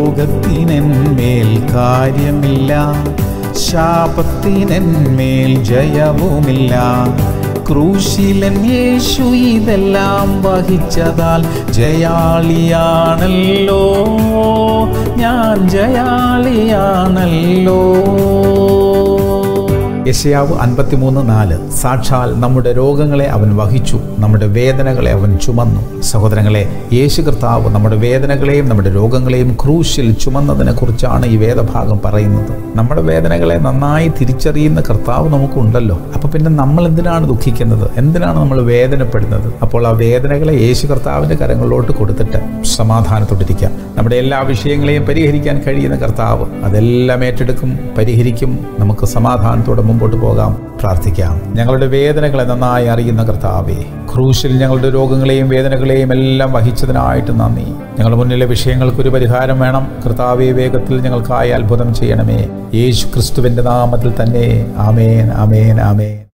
രോഗത്തിനെന്മേൽ കാര്യമില്ല ശാപത്തിനെന്മേൽ ജയവുമില്ല ക്രൂശിലൻ യേശു ഇതെല്ലാം വഹിച്ചതാൽ ജയാളിയാണല്ലോ ഞാൻ ജയാളിയാണല്ലോ യശയാവ് അൻപത്തിമൂന്ന് നാല് സാക്ഷാൽ നമ്മുടെ രോഗങ്ങളെ അവൻ വഹിച്ചു നമ്മുടെ വേദനകളെ അവൻ ചുമന്നു സഹോദരങ്ങളെ യേശു കർത്താവ് നമ്മുടെ വേദനകളെയും നമ്മുടെ രോഗങ്ങളെയും ക്രൂശിൽ ചുമന്നതിനെ കുറിച്ചാണ് ഈ വേദഭാഗം പറയുന്നത് നമ്മുടെ വേദനകളെ നന്നായി തിരിച്ചറിയുന്ന കർത്താവ് നമുക്കുണ്ടല്ലോ അപ്പൊ പിന്നെ നമ്മൾ എന്തിനാണ് ദുഃഖിക്കുന്നത് എന്തിനാണ് നമ്മൾ വേദനപ്പെടുന്നത് അപ്പോൾ ആ വേദനകളെ യേശു കർത്താവിന്റെ കരങ്ങളിലോട്ട് കൊടുത്തിട്ട് സമാധാനത്തോട്ടിരിക്കാം നമ്മുടെ എല്ലാ വിഷയങ്ങളെയും പരിഹരിക്കാൻ കഴിയുന്ന കർത്താവ് അതെല്ലാം ഏറ്റെടുക്കും പരിഹരിക്കും നമുക്ക് സമാധാനത്തോടെ മുമ്പോട്ട് പോകാം പ്രാർത്ഥിക്കാം ഞങ്ങളുടെ വേദനകളെ നന്നായി അറിയുന്ന കർത്താവേ ക്രൂശിൽ ഞങ്ങളുടെ രോഗങ്ങളെയും വേദനകളെയും എല്ലാം വഹിച്ചതിനായിട്ട് നന്ദി ഞങ്ങളുടെ മുന്നിലെ വിഷയങ്ങൾക്കൊരു പരിഹാരം വേണം കർത്താവെ വേഗത്തിൽ ഞങ്ങൾക്കായി അത്ഭുതം ചെയ്യണമേ യേശു ക്രിസ്തുവിന്റെ നാമത്തിൽ തന്നെ ആമേൻ ആമേൻ ആമേൻ